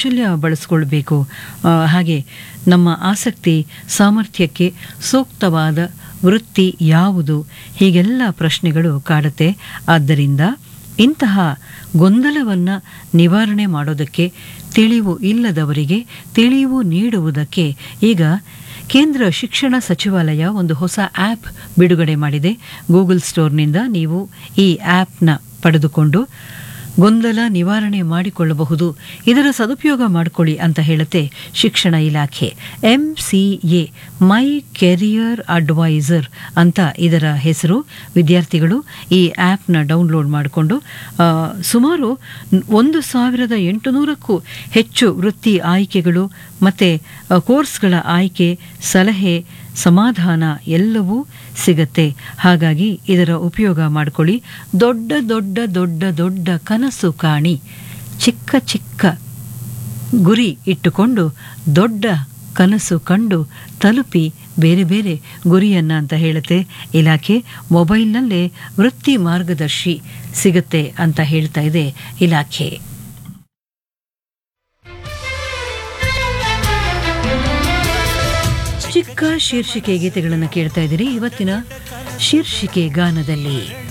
ಕೌಶಲ್ಯ ಬಳಸ್ಕೊಳ್ಬೇಕು ಆ, ಹಾಗೆ ನಮ್ಮ ಆಸಕ್ತಿ ಸಾಮರ್ಥ್ಯಕ್ಕೆ ಸೂಕ್ತವಾದ ವೃತ್ತಿ ಯಾವುದು ಹೀಗೆಲ್ಲ ಪ್ರಶ್ನೆಗಳು ಕಾಡುತ್ತೆ ಆದ್ದರಿಂದ ಇಂತಹ ಗೊಂದಲವನ್ನು ನಿವಾರಣೆ ಮಾಡೋದಕ್ಕೆ ತಿಳಿವು ಇಲ್ಲದವರಿಗೆ ತಿಳಿವು ನೀಡುವುದಕ್ಕೆ ಈಗ ಕೇಂದ್ರ ಶಿಕ್ಷಣ ಸಚಿವಾಲಯ ಒಂದು ಹೊಸ ಆ್ಯಪ್ ಬಿಡುಗಡೆ ಮಾಡಿದೆ ಗೂಗಲ್ ಸ್ಟೋರ್ನಿಂದ ನೀವು ಈ ಆ್ಯಪ್ನ ಪಡೆದುಕೊಂಡು ಗೊಂದಲ ನಿವಾರಣೆ ಮಾಡಿಕೊಳ್ಳಬಹುದು ಇದರ ಸದುಪಯೋಗ ಮಾಡಿಕೊಳ್ಳಿ ಅಂತ ಹೇಳುತ್ತೆ ಶಿಕ್ಷಣ ಇಲಾಖೆ M C A my career advisor ಅಂತ ಇದರ ಹೆಸರು ವಿದ್ಯಾರ್ಥಿಗಳು ಈ ಆ್ಯಪ್ನ ಡೌನ್ಲೋಡ್ ಮಾಡಿಕೊಂಡು ಆ, ಸುಮಾರು ಒಂದು ಸಾವಿರದ ಎಂಟುನೂರಕ್ಕೂ ಹೆಚ್ಚು ವೃತ್ತಿ ಆಯ್ಕೆಗಳು ಮತ್ತು ಕೋರ್ಸ್ಗಳ ಆಯ್ಕೆ ಸಲಹೆ ಸಮಾಧಾನ ಎಲ್ಲವೂ ಸಿಗತ್ತೆ ಹಾಗಾಗಿ ಇದರ ಉಪಯೋಗ ಮಾಡಿಕೊಳ್ಳಿ ದೊಡ್ಡ ದೊಡ್ಡ ದೊಡ್ಡ ದೊಡ್ಡ ಕನಸು ಕಾಣಿ ಚಿಕ್ಕ ಚಿಕ್ಕ ಗುರಿ ಇಟ್ಟುಕೊಂಡು ದೊಡ್ಡ ಕನಸು ಕಂಡು ತಲುಪಿ ಬೇರೆ ಬೇರೆ ಗುರಿಯನ್ನ ಅಂತ ಹೇಳುತ್ತೆ ಇಲಾಖೆ ಮೊಬೈಲ್ನಲ್ಲೇ ವೃತ್ತಿ ಮಾರ್ಗದರ್ಶಿ ಸಿಗುತ್ತೆ ಅಂತ ಹೇಳ್ತಾ ಇದೆ ಇಲಾಖೆ ಚಿಕ್ಕ ಶೀರ್ಷಿಕೆ ಗೀತೆಗಳನ್ನು ಕೇಳ್ತಾ ಇದ್ದೀರಿ ಇವತ್ತಿನ ಶೀರ್ಷಿಕೆ ಗಾನದಲ್ಲಿ